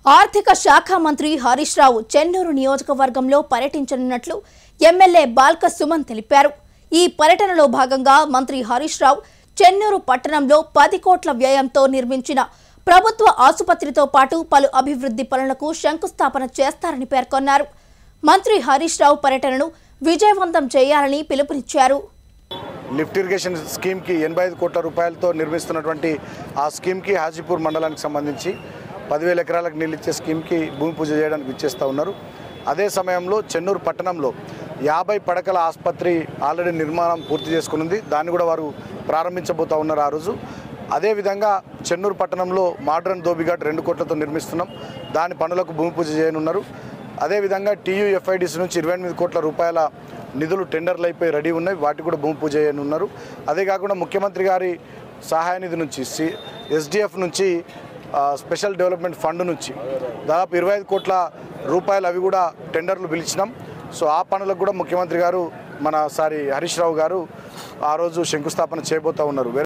ఆర్థిక శాఖ మంత్రి హరీష్ రావు చెన్నూరు నియోజకవర్గంలో పర్యటించనున్నట్లు ఎమ్మెల్యే బాల్క సుమన్ తెలిపారు ఈ పర్యటనలో భాగంగా మంత్రి హరీష్ రావు చెన్నూరు పట్టణంలో పది కోట్ల వ్యయంతో నిర్మించిన ప్రభుత్వ ఆసుపత్రితో పాటు పలు అభివృద్ధి పనులకు శంకుస్థాపన చేస్తారని పేర్కొన్నారు మంత్రి హరీష్ రావు పర్యటనను విజయవంతం చేయాలని పిలుపునిచ్చారు లిఫ్ట్ ఇరిగేషన్ స్కీమ్కి ఎనభై ఐదు కోట్ల రూపాయలతో నిర్మిస్తున్నటువంటి ఆ స్కీమ్కి హాజీపూర్ మండలానికి సంబంధించి పదివేల ఎకరాలకు నీళ్ళు ఇచ్చే స్కీమ్కి భూమి పూజ చేయడానికి ఇచ్చేస్తూ ఉన్నారు అదే సమయంలో చెన్నూరు పట్టణంలో యాభై పడకల ఆసుపత్రి ఆల్రెడీ నిర్మాణం పూర్తి చేసుకున్నది దాన్ని కూడా వారు ప్రారంభించబోతూ ఉన్నారు ఆ రోజు అదేవిధంగా చెన్నూరు పట్టణంలో మోడ్రన్ దోబిఘాట్ రెండు కోట్లతో నిర్మిస్తున్నాం దాని పనులకు భూమి పూజ చేయనున్నారు అదేవిధంగా టీయూఎఫ్ఐడిసి నుంచి ఇరవై ఎనిమిది కోట్ల రూపాయల నిధులు టెండర్లు అయిపోయి రెడీ ఉన్నాయి వాటికి కూడా భూమి పూజ చేయనున్నారు అదే కాకుండా ముఖ్యమంత్రి గారి సహాయ నిధి నుంచి సి ఎస్డిఎఫ్ నుంచి ఆ, స్పెషల్ డెవలప్మెంట్ ఫండ్ నుంచి దాదాపు ఇరవై ఐదు కోట్ల రూపాయలు అవి కూడా టెండర్లు పిలిచినాం సో ఆ పనులకు కూడా ముఖ్యమంత్రి గారు మన సారి హరీష్ రావు గారు ఆ రోజు శంకుస్థాపన చేయబోతూ ఉన్నారు